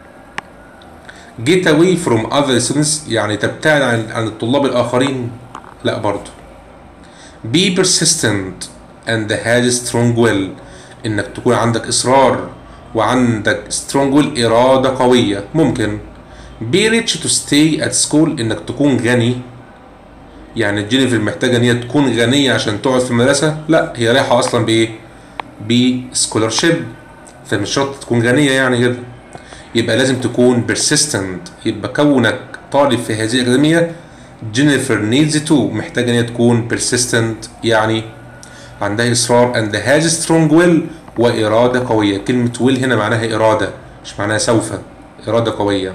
get away from other students يعني تبتعد عن عن الطلاب الاخرين لا برضه be persistent and have strong will انك تكون عندك اصرار وعندك strong will اراده قويه ممكن be rich to stay at school انك تكون غني يعني جينيفر محتاجه ان هي تكون غنيه عشان تقعد في المدرسه لا هي رايحه اصلا بايه بسكولارشيب فمش شرط تكون غنيه يعني كده يبقى لازم تكون persistent يبقى كونك طالب في هذه الاكاديميه جينيفر needs to محتاجه ان هي تكون persistent يعني عندها اصرار and has strong will واراده قويه كلمه will هنا معناها اراده مش معناها سوف اراده قويه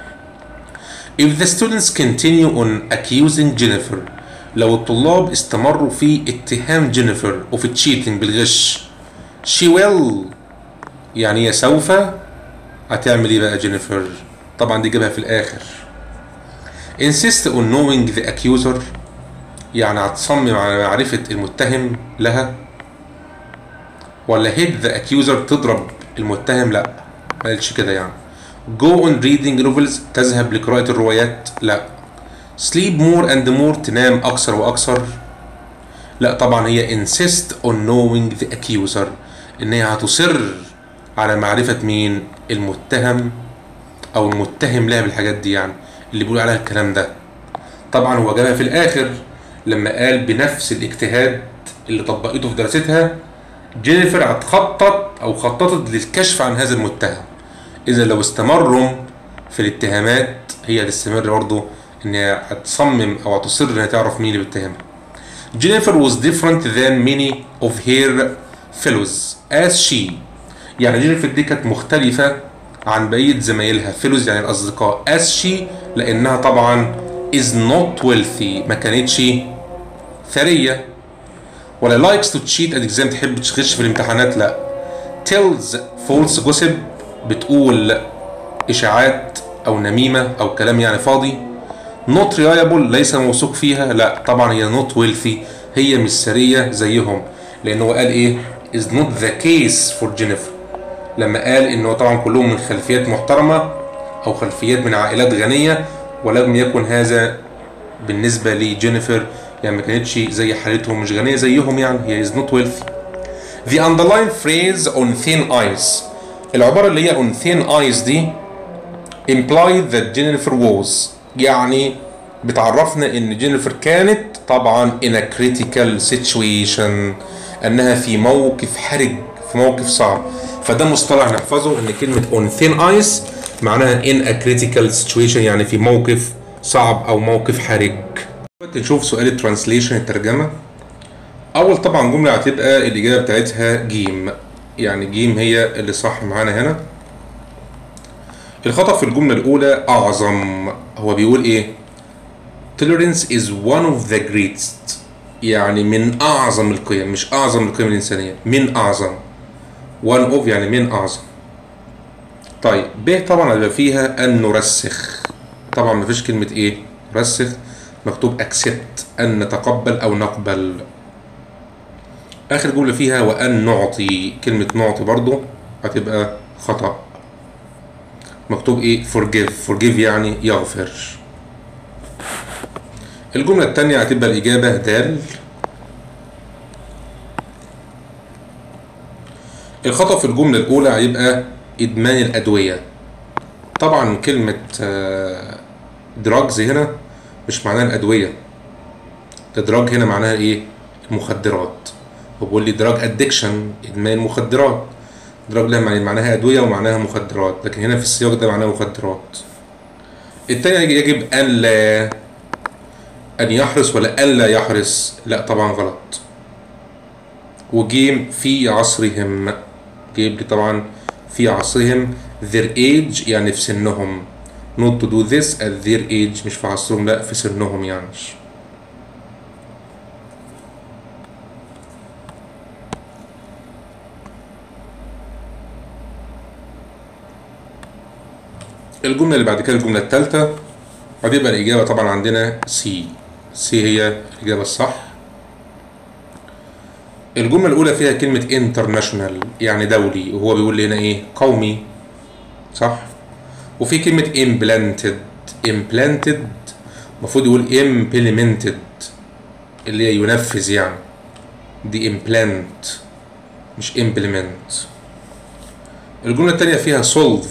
If the students continue on accusing Jennifer لو الطلاب استمروا في اتهام جينيفر وفي التشيتنج بالغش she will يعني هي سوف هتعمل ايه بقى جينيفر طبعا دي جابها في الاخر insist on knowing the accuser يعني هتصمم على معرفة المتهم لها ولا hit the accuser تضرب المتهم لا ما قالتش كده يعني go on reading novels تذهب لقراءة الروايات لا sleep more and more تنام أكثر وأكثر لا طبعا هي insist on knowing the accuser إن هي هتصر على معرفة مين المتهم أو المتهم لها بالحاجات دي يعني اللي بيقول عليها الكلام ده طبعا هو جابها في الآخر لما قال بنفس الاجتهاد اللي طبقته في دراستها جينيفر هتخطط أو خططت للكشف عن هذا المتهم إذا لو استمروا في الاتهامات هي هتستمر برضه إن هي هتصمم أو هتصر إنها تعرف مين اللي بيتهمها. Jennifer was different than many of her fellows as she يعني جينيفر دي كانت مختلفة عن بقية زمايلها fellows يعني الأصدقاء as she لأنها طبعا is not wealthy ما كانتش ثرية ولا likes to cheat at exam تحب تغش في الامتحانات لا tells false gossip بتقول اشاعات او نميمه او كلام يعني فاضي not reliable ليس موثوق فيها لا طبعا هي not wealthy هي مش ثريه زيهم لان هو قال ايه is not the case for Jennifer لما قال ان هو طبعا كلهم من خلفيات محترمه او خلفيات من عائلات غنيه ولم يكن هذا بالنسبه لجينيفر يعني ما كانتش زي حالتهم مش غنيه زيهم يعني هي is not wealthy the underlying phrase on thin ice العبارة اللي هي on thin ice دي implied that Jennifer was يعني بتعرفنا ان جينيفر كانت طبعا in a critical situation انها في موقف حرج في موقف صعب فده مصطلح نحفظه ان كلمة on thin ice معناها in a critical situation يعني في موقف صعب او موقف حرج دلوقتي نشوف سؤال الترانسليشن الترجمة اول طبعا جملة هتبقى الاجابة بتاعتها جيم يعني جيم هي اللي صح معانا هنا الخطأ في الجملة الأولى أعظم هو بيقول إيه؟ tolerance is one of the greatest يعني من أعظم القيم مش أعظم القيم الإنسانية من أعظم one of يعني من أعظم طيب ب طبعا هيبقى فيها أن نرسخ طبعا مفيش كلمة إيه؟ رسخ مكتوب accept أن نتقبل أو نقبل اخر جمله فيها وان نعطي كلمه نعطي برضو هتبقى خطا مكتوب ايه forgive forgive يعني يغفر الجمله الثانيه هتبقى الاجابه دال الخطا في الجمله الاولى هيبقى ادمان الادويه طبعا كلمه دراجز هنا مش معناها الادويه الدراج هنا معناها ايه المخدرات هو بيقول لي دراج ادكشن ادمان مخدرات دراج لها معنى- معناها ادويه ومعناها مخدرات لكن هنا في السياق ده معناها مخدرات التانية يجب ان لا ان يحرص ولا ان لا يحرص لا طبعا غلط وجيم في عصرهم جيب لي طبعا في عصرهم their age يعني في سنهم not to do this at their age مش في عصرهم لا في سنهم يعني الجملة اللي بعد كده الجملة الثالثة هتبقى الإجابة طبعا عندنا سي سي هي الإجابة الصح الجملة الأولى فيها كلمة international يعني دولي وهو بيقول لي هنا إيه قومي صح وفي كلمة implanted implanted المفروض يقول implemented اللي هي ينفذ يعني دي implant مش implement الجملة التانية فيها solve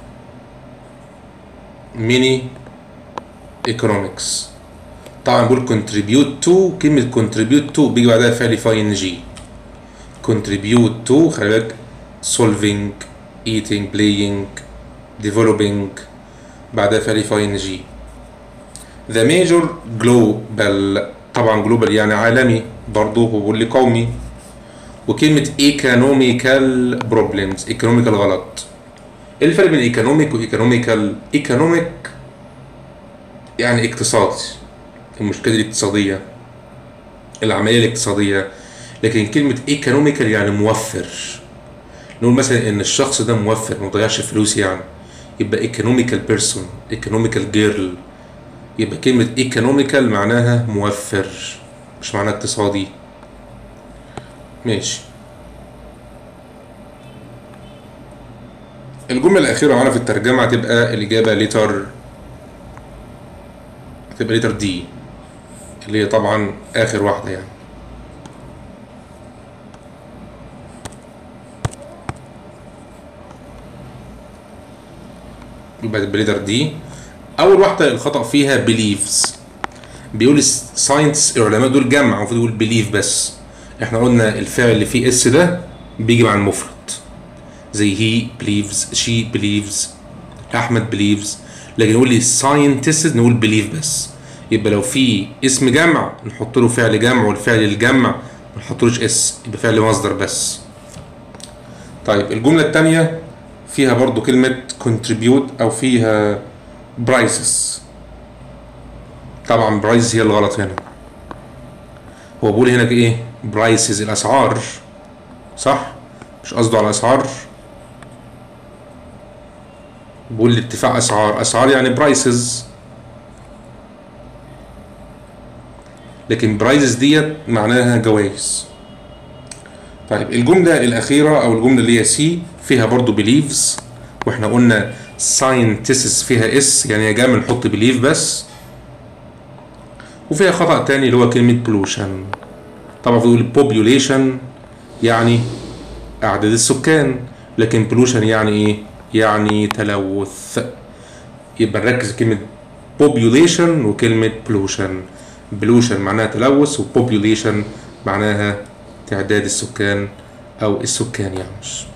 mini economics طبعا بقول contribute to كلمة contribute to بيجي بعدها فعل فاين جي contribute to خلي بالك solving eating playing developing بعدها فعل فاين جي the major global طبعا global يعني عالمي برضه هو بيقول لي قومي وكلمة economical problems economical غلط ايه الفرق بين economic و economical economic يعني اقتصادي المشكلة الاقتصادية العملية الاقتصادية لكن كلمة economical يعني موفر نقول مثلا ان الشخص ده موفر ما ضيعش فلوس يعني يبقى economical person economical girl يبقى كلمة economical معناها موفر مش معناها اقتصادي ماشي الجملة الأخيرة معانا في الترجمة هتبقى الإجابة لتر هتبقى لتر دي اللي هي طبعا آخر واحدة يعني يبقى تبقى لتر دي أول واحدة الخطأ فيها believes بيقول الساينس العلماء دول جمع المفروض يقول believe بس احنا قلنا الفعل اللي فيه اس ده بيجي مع المفرد زي he believes she believes احمد believes لكن يقول لي scientists نقول believe بس يبقى لو في اسم جمع نحط له فعل جمع والفعل الجمع ما نحطلوش اس يبقى فعل مصدر بس طيب الجملة التانية فيها برضو كلمة contribute أو فيها prices طبعا prices هي الغلط هنا هو بيقول هنا ايه prices الأسعار صح مش قصده على أسعار بيقول لي ارتفاع أسعار أسعار يعني برايسز لكن برايسز ديت معناها جوائز طيب الجملة الأخيرة أو الجملة اللي هي سي فيها برضو believes واحنا قلنا scientists فيها اس يعني يا جاي نحط believe بس وفيها خطأ تاني اللي هو كلمة pollution طبعا بيقول population يعني أعداد السكان لكن pollution يعني إيه؟ يعني تلوث يبقى نركز كلمة population وكلمة pollution pollution معناها تلوث و population معناها تعداد السكان أو السكان يعني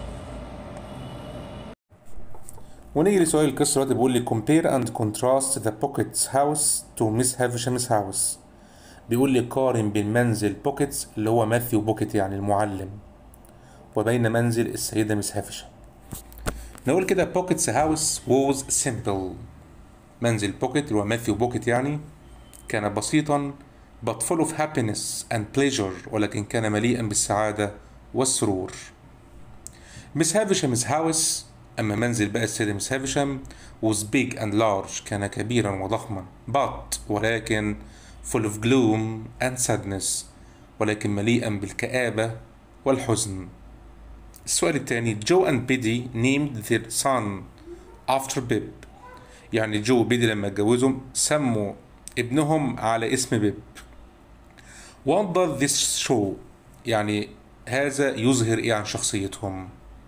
ونيجي لسؤال القصة دلوقتي بيقول لي compare and contrast the pockets house to Miss Havisham's house بيقول لي قارن بين منزل بوكيتس اللي هو ماثيو بوكيت يعني المعلم وبين منزل السيدة مس هافشام نقول كده بوكيتس هاوس was simple منزل بوكيت اللي هو ماثيو بوكيت يعني كان بسيطا but full of happiness and pleasure ولكن كان مليئا بالسعادة والسرور مس هافشام's house أما منزل بقى السيدة مس هافشام was big and large كان كبيرا وضخما but ولكن full of gloom and sadness ولكن مليئا بالكآبة والحزن السؤال الثاني جو and بيدي named their son after بيب يعني جو وبيدي لما اتجوزوا سموا ابنهم على اسم بيب What does this show يعني هذا يظهر ايه عن شخصيتهم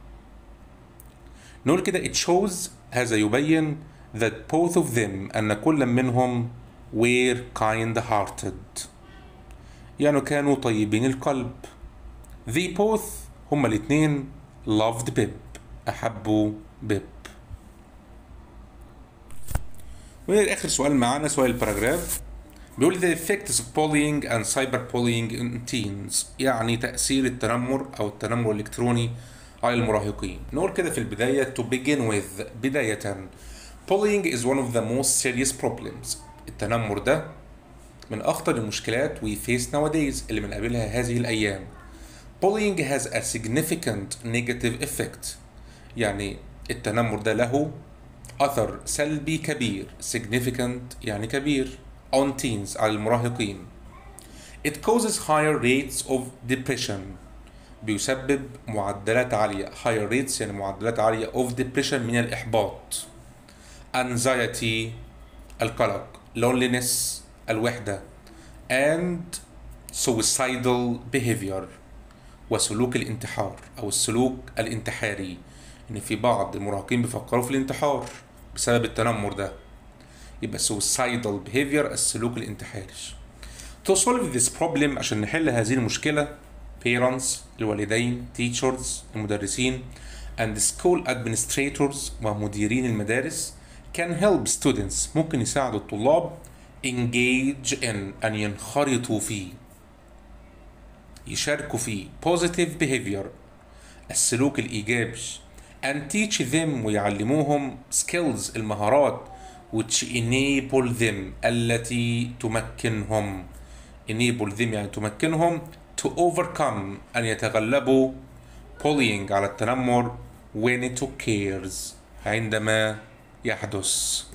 نقول كده it shows هذا يبين that both of them أن كل منهم were kind hearted يعني كانوا طيبين القلب they both هما الاتنين loved Pip أحبوا بيب وآخر سؤال معانا سؤال الباراجراف بيقول the effects of bullying and cyberbullying in teens يعني تأثير التنمر أو التنمر الإلكتروني على المراهقين نقول كده في البداية to begin with بداية bullying is one of the most serious problems التنمر ده من أخطر المشكلات we face nowadays اللي بنقابلها هذه الأيام bullying has a significant negative effect يعني التنمر ده له أثر سلبي كبير significant يعني كبير on teens على المراهقين it causes higher rates of depression بيسبب معدلات عالية higher rates يعني معدلات عالية of depression من الإحباط anxiety القلق loneliness الوحدة and suicidal behavior وسلوك الانتحار أو السلوك الانتحاري إن في بعض المراهقين بيفكروا في الانتحار بسبب التنمر ده يبقى suicidal behavior السلوك الانتحاري To solve this problem عشان نحل هذه المشكلة parents الوالدين teachers المدرسين and school administrators ومديرين المدارس can help students ممكن يساعدوا الطلاب engage in أن ينخرطوا فيه يشاركوا فيه positive behavior السلوك الإيجابي and teach them ويعلموهم skills المهارات which enable them التي تمكنهم enable them يعني تمكنهم to overcome أن يتغلبوا bullying على التنمر when it occurs عندما يحدث